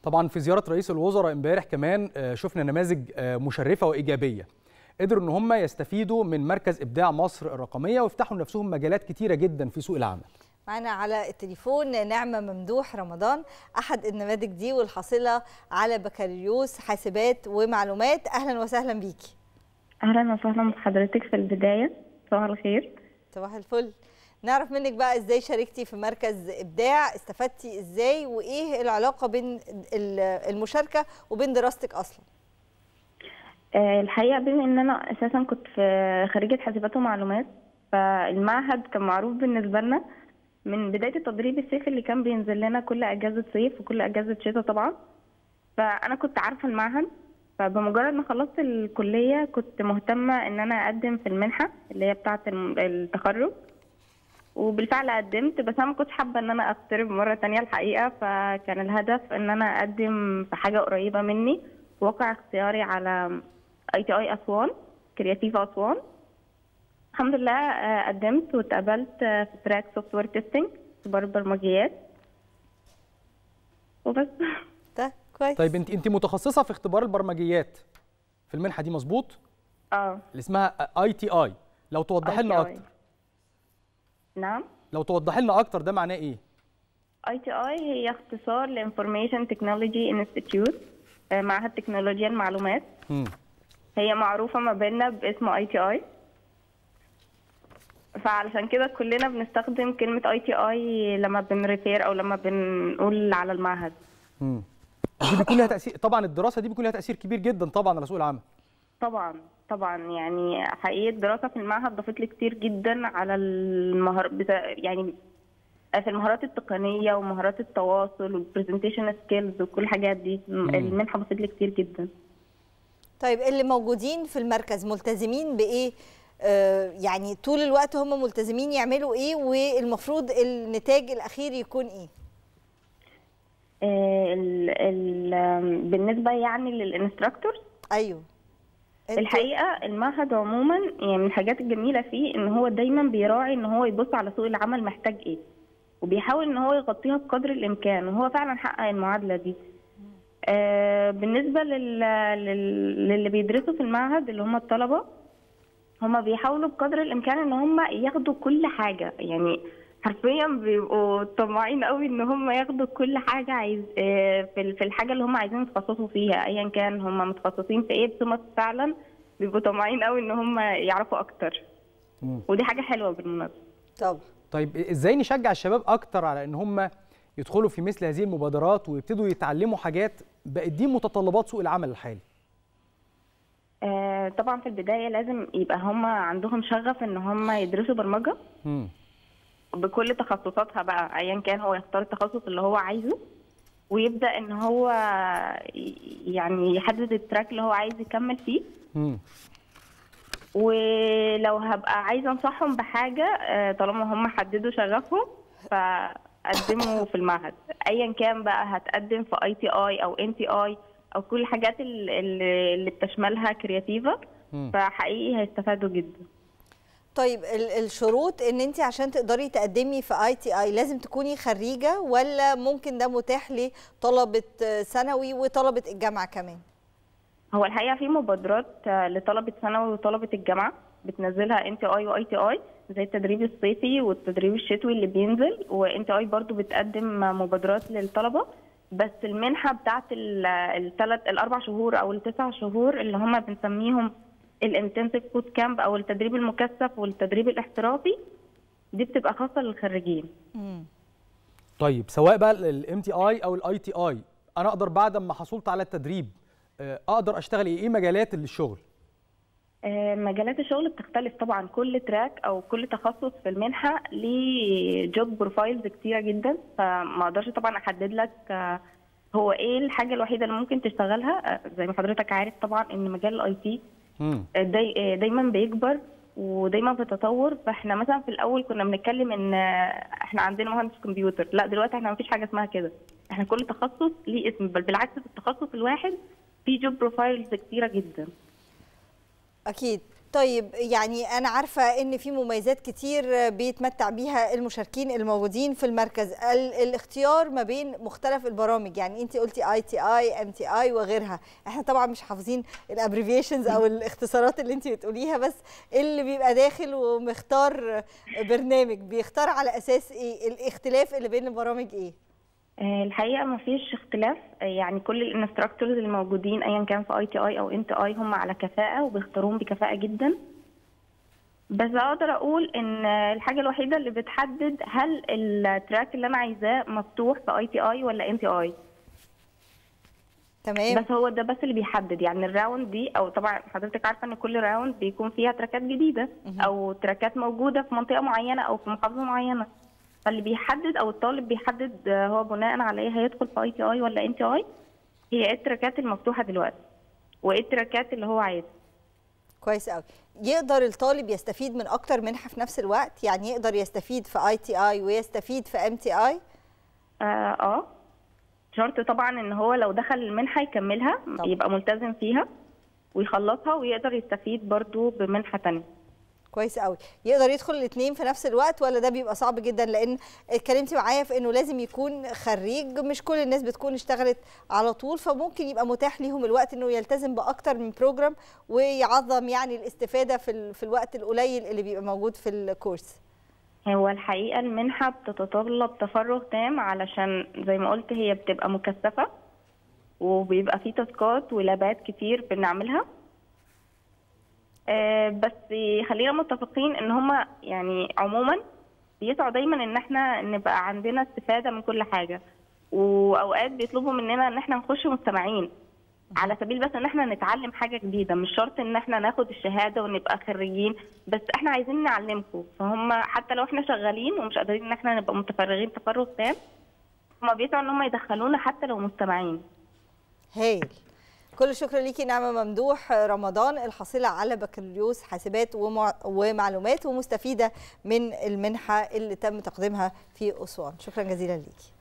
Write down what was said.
طبعا في زياره رئيس الوزراء امبارح كمان شفنا نماذج مشرفه وايجابيه قدروا ان هم يستفيدوا من مركز ابداع مصر الرقميه ويفتحوا لنفسهم مجالات كتيره جدا في سوق العمل معنا على التليفون نعمة ممدوح رمضان أحد النماذج دي والحاصلة على بكالوريوس حاسبات ومعلومات أهلا وسهلا بيكي اهلا وسهلا بحضرتك في البدايه صباح الخير صباح الفل نعرف منك بقى ازاي شاركتي في مركز ابداع استفدتي ازاي وايه العلاقه بين المشاركه وبين دراستك اصلا آه، الحقيقه بما ان انا اساسا كنت في خريجه حاسبات ومعلومات فالمعهد كان معروف بالنسبه لنا من بدايه التدريب الصيفي اللي كان بينزل لنا كل اجازه صيف وكل اجازه شتاء طبعا فانا كنت عارفه المعهد فبمجرد ما خلصت الكليه كنت مهتمه ان انا اقدم في المنحه اللي هي بتاعه التخرج وبالفعل قدمت بس انا ما كنتش حابه ان انا اقترب مره تانية الحقيقه فكان الهدف ان انا اقدم في حاجه قريبه مني وقع اختياري على اي تي اي اسوان كرياتيف اسوان الحمد لله قدمت واتقبلت في تراك سوفت وير تيستنج اختبار برمجيات وبس ده كويس طيب انت انت متخصصه في اختبار البرمجيات في المنحه دي مظبوط اه اللي اسمها اي تي اي لو توضحي لنا ITI. اكتر نعم لو توضحي لنا اكتر ده معناه ايه اي تي اي هي اختصار لانفورميشن تكنولوجي انستيتيوت معهد تكنولوجيا المعلومات مم. هي معروفه ما بيننا باسم اي تي اي فعلشان كده كلنا بنستخدم كلمه اي تي اي لما بنريفير او لما بنقول على المعهد مم. دي بيكون لها تاثير طبعا الدراسه دي بيكون لها تاثير كبير جدا طبعا على سوق العمل طبعا طبعا يعني حقيقه الدراسه في المعهد ضافت لي كتير جدا على المهار بتا... يعني في المهارات التقنيه ومهارات التواصل والبرزنتيشن سكيلز وكل الحاجات دي المنحه ضافت لي كتير جدا طيب اللي موجودين في المركز ملتزمين بايه آه يعني طول الوقت هم ملتزمين يعملوا ايه والمفروض النتاج الاخير يكون ايه آه، ال ال بالنسبه يعني للانستراكتورز ايوه انتوا- الحقيقه المعهد عموما يعني من الحاجات الجميله فيه ان هو دايما بيراعي ان هو يبص على سوق العمل محتاج ايه وبيحاول ان هو يغطيها بقدر الامكان وهو فعلا حقق المعادله دي آه بالنسبه لل... لل... للي بيدرسوا في المعهد اللي هم الطلبه هم بيحاولوا بقدر الامكان ان هم ياخدوا كل حاجه يعني حرفيا بيبقوا طماعين قوي ان هم ياخدوا كل حاجه عايز آه، في ال- في الحاجه اللي هم عايزين يتخصصوا فيها ايا كان هم متخصصين في ايه بس هم فعلا بيبقوا طماعين قوي ان هم يعرفوا اكتر مم. ودي حاجه حلوه بالمناسبه طب طيب ازاي نشجع الشباب اكتر على ان هم يدخلوا في مثل هذه المبادرات ويبتدوا يتعلموا حاجات بقت دي متطلبات سوق العمل الحالي آه، طبعا في البدايه لازم يبقى هم عندهم شغف ان هم يدرسوا برمجه مم. بكل تخصصاتها بقى ايا كان هو يختار التخصص اللي هو عايزه ويبدا ان هو ي- يعني يحدد التراك اللي هو عايز يكمل فيه مم. ولو هبقى عايزه انصحهم بحاجه آه، طالما هم حددوا شغفهم فقدموا في المعهد ايا كان بقى هتقدم في اي تي اي او ان تي اي او كل الحاجات ال- اللي اللي بتشملها كرياتيفا مم. فحقيقي هيستفادوا جدا طيب ال- الشروط ان انت عشان تقدري تقدمي في اي تي اي لازم تكوني خريجه ولا ممكن ده متاح لطلبه آه، ثانوي وطلبه الجامعه كمان هو الحقيقه في مبادرات آه، لطلبه ثانوي وطلبه الجامعه بتنزلها ان تي اي واي تي اي زي التدريب الصيفي والتدريب الشتوي اللي بينزل وان تي اي برضو بتقدم مبادرات للطلبه بس المنحه بتاعت الثلاث الاربع شهور او التسع شهور اللي هم بنسميهم الانتنسيف بوت كامب او التدريب المكثف والتدريب الاحترافي دي بتبقى خاصه للخريجين مم. طيب سواء بقى الام تي اي او الاي تي اي انا اقدر بعد ما حصلت على التدريب آه، اقدر اشتغل ايه ايه مجالات الشغل آه، مجالات الشغل بتختلف طبعا كل تراك او كل تخصص في المنحه ليه جوب بروفايلز كتيره جدا فما اقدرش طبعا احدد لك آه، هو ايه الحاجه الوحيده اللي ممكن تشتغلها آه، زي ما حضرتك عارف طبعا ان مجال الاي تي مم. داي آه، دايما بيكبر ودايما في تطور فاحنا مثلا في الاول كنا بنتكلم ان آه، احنا عندنا مهندس كمبيوتر لا دلوقتي احنا مفيش حاجه اسمها كده احنا كل تخصص ليه اسم بل بالعكس في التخصص الواحد في جوب بروفايلز كتيره جدا اكيد طيب يعني انا عارفه ان في مميزات كتير بيتمتع بيها المشاركين الموجودين في المركز ال الاختيار ما بين مختلف البرامج يعني انت قلتي اي تي اي ام تي اي وغيرها احنا طبعا مش حافظين الابريفيشنز او الاختصارات اللي انت بتقوليها بس اللي بيبقى داخل ومختار برنامج بيختار على اساس ايه الاختلاف اللي بين البرامج ايه الحقيقه ما فيش اختلاف يعني كل الانستراكتورز اللي موجودين ايا كان في اي تي اي او ام تي اي هم على كفاءه وبيختاروهم بكفاءه جدا بس اقدر اقول ان الحاجه الوحيده اللي بتحدد هل التراك اللي انا عايزاه مفتوح في اي تي اي ولا ام تي اي تمام بس هو ده بس اللي بيحدد يعني الراوند دي او طبعا حضرتك عارفه ان كل راوند بيكون فيها تراكات جديده او تراكات موجوده في منطقه معينه او في محافظه معينه فاللي بيحدد او الطالب بيحدد هو بناء على ايه هيدخل في اي تي اي ولا ام تي اي هي ايه التراكات المفتوحه دلوقتي وايه التراكات اللي هو عايزها كويس قوي يقدر الطالب يستفيد من اكتر منحه في نفس الوقت يعني يقدر يستفيد في اي تي اي ويستفيد في ام تي اي اه, آه. شرط طبعا ان هو لو دخل المنحه يكملها طبعا. يبقى ملتزم فيها ويخلصها ويقدر يستفيد برضو بمنحه ثانيه كويس قوي يقدر يدخل الاثنين في نفس الوقت ولا ده بيبقى صعب جدا لان اتكلمتي معايا في انه لازم يكون خريج مش كل الناس بتكون اشتغلت على طول فممكن يبقى متاح ليهم الوقت انه يلتزم باكتر من بروجرام ويعظم يعني الاستفاده في ال... في الوقت القليل اللي بيبقى موجود في الكورس هو الحقيقه المنحه بتتطلب تفرغ تام علشان زي ما قلت هي بتبقى مكثفه وبيبقى في تاسكات ولابات كتير بنعملها آه بس خلينا متفقين ان هما يعني عموما بيسعوا دايما ان احنا نبقى عندنا استفاده من كل حاجه واوقات بيطلبوا مننا ان احنا نخش مستمعين على سبيل بس ان احنا نتعلم حاجه جديده مش شرط ان احنا ناخد الشهاده ونبقى خريجين بس احنا عايزين نعلمكم فهم حتى لو احنا شغالين ومش قادرين ان احنا نبقى متفرغين تفرغ تام هم بيسعوا ان هم يدخلونا حتى لو مستمعين هايل كل الشكر ليكي نعمه ممدوح رمضان الحاصله على بكالوريوس حاسبات ومع... ومعلومات ومستفيده من المنحه اللي تم تقديمها في اسوان شكرا جزيلا ليكي